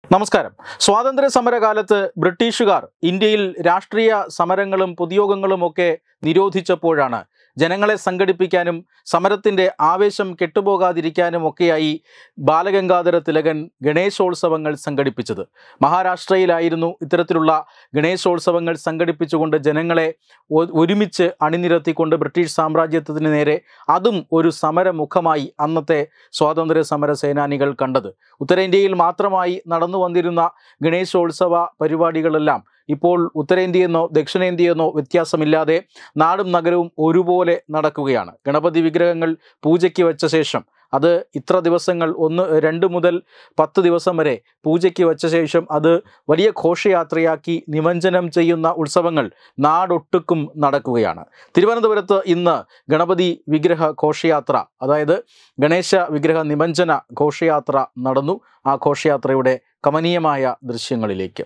നമസ്കാരം സ്വാതന്ത്ര്യ സമരകാലത്ത് ബ്രിട്ടീഷുകാർ ഇന്ത്യയിൽ രാഷ്ട്രീയ സമരങ്ങളും പൊതുയോഗങ്ങളും ഒക്കെ നിരോധിച്ചപ്പോഴാണ് ജനങ്ങളെ സംഘടിപ്പിക്കാനും സമരത്തിൻ്റെ ആവേശം കെട്ടുപോകാതിരിക്കാനും ഒക്കെയായി ബാലഗംഗാധര തിലകൻ ഗണേശോത്സവങ്ങൾ സംഘടിപ്പിച്ചത് മഹാരാഷ്ട്രയിലായിരുന്നു ഇത്തരത്തിലുള്ള ഗണേശോത്സവങ്ങൾ സംഘടിപ്പിച്ചുകൊണ്ട് ജനങ്ങളെ ഒ- ഒരുമിച്ച് അണിനിരത്തിക്കൊണ്ട് ബ്രിട്ടീഷ് സാമ്രാജ്യത്തിന് നേരെ അതും ഒരു സമരമുഖമായി അന്നത്തെ സ്വാതന്ത്ര്യ സമര സേനാനികൾ കണ്ടത് ഉത്തരേന്ത്യയിൽ മാത്രമായി നടന്നു വന്നിരുന്ന ഗണേശോത്സവ പരിപാടികളെല്ലാം ഇപ്പോൾ ഉത്തരേന്ത്യയെന്നോ ദക്ഷിണേന്ത്യയെന്നോ വ്യത്യാസമില്ലാതെ നാടും നഗരവും ഒരുപോലെ നടക്കുകയാണ് ഗണപതി വിഗ്രഹങ്ങൾ പൂജയ്ക്ക് വെച്ച ശേഷം അത് ഇത്ര ദിവസങ്ങൾ ഒന്ന് രണ്ട് മുതൽ പത്ത് ദിവസം വരെ പൂജയ്ക്ക് വെച്ച ശേഷം അത് വലിയ ഘോഷയാത്രയാക്കി നിമഞ്ജനം ചെയ്യുന്ന ഉത്സവങ്ങൾ നാടൊട്ടുക്കും നടക്കുകയാണ് തിരുവനന്തപുരത്ത് ഇന്ന് ഗണപതി വിഗ്രഹ ഘോഷയാത്ര അതായത് ഗണേശ വിഗ്രഹ നിമഞ്ജന ഘോഷയാത്ര നടന്നു ആ ഘോഷയാത്രയുടെ കമനീയമായ ദൃശ്യങ്ങളിലേക്ക്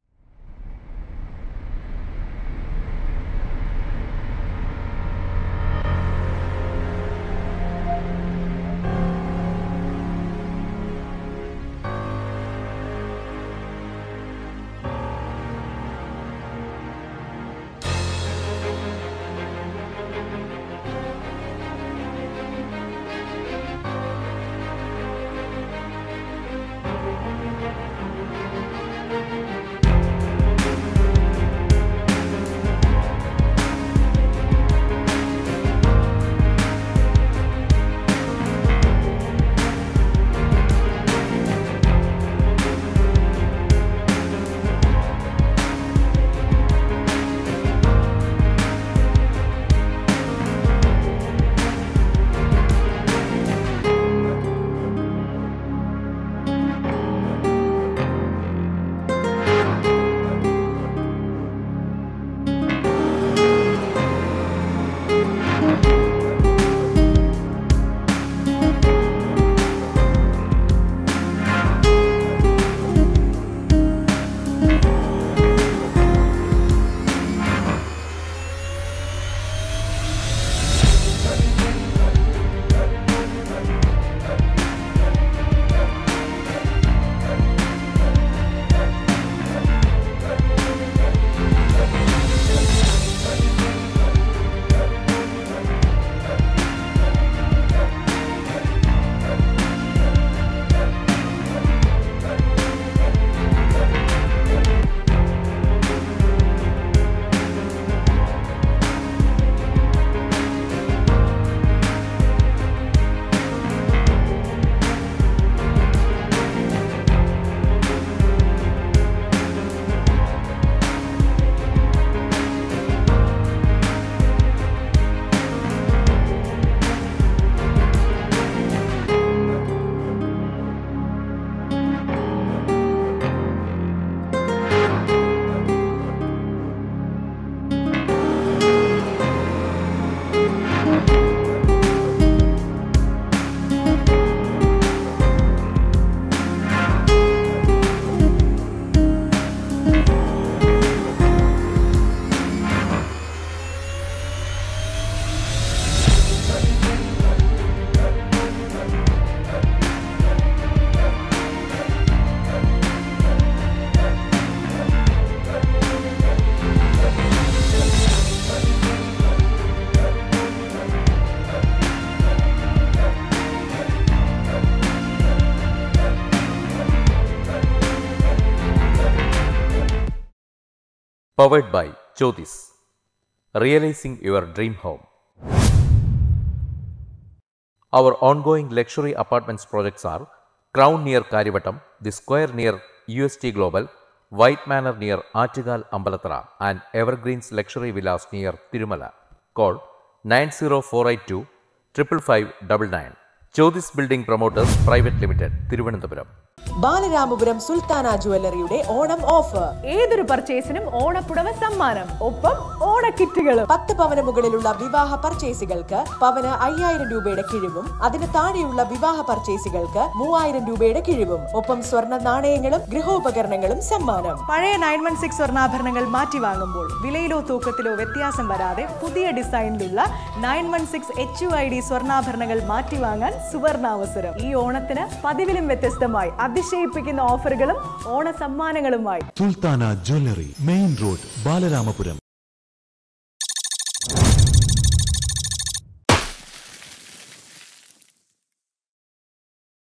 Powered by Jyotis. Realizing your dream home. Our ongoing luxury apartments projects are Crown near Karivatam, The Square near UST Global, White Manor near Achigal Ambalatra, and Evergreens Luxury Villas near Tirumala. Call 90482 55599. Jyotis Building Promoters Private Limited, Thiruvananthapuram. Balaramapuram Sultana ജുവല്ലറിയുടെ Onam offer ഏതൊരു പർച്ചേസിനും ഓണപ്പുടവ സമ്മാനം ഒപ്പം ഓണക്കിറ്റുകളും പത്ത് പവന് മുകളിലുള്ള വിവാഹ പർച്ചേസുകൾക്ക് പവന് അയ്യായിരം രൂപയുടെ കിഴിവും അതിന് താഴെയുള്ള വിവാഹ പർച്ചേസുകൾക്ക് മൂവായിരം രൂപയുടെ കിഴിവും ഒപ്പം സ്വർണ്ണ നാണയങ്ങളും ഗൃഹോപകരണങ്ങളും സമ്മാനം പഴയ നയൻ വൺ സിക്സ് സ്വർണ്ണാഭരണങ്ങൾ മാറ്റി വാങ്ങുമ്പോൾ വിലയിലോ തൂക്കത്തിലോ വ്യത്യാസം വരാതെ പുതിയ ഡിസൈനിലുള്ള nine one six H U I D സ്വർണ്ണാഭരണങ്ങൾ മാറ്റി വാങ്ങാൻ സുവർണാവസരം ഈ ഓണത്തിന് പതിവിലും വ്യത്യസ്തമായി അതിശ അതിശയിപ്പിക്കുന്ന ഓഫറുകളും ഓണ സമ്മാനങ്ങളുമായി Sultana jewellery main road Balaramapuram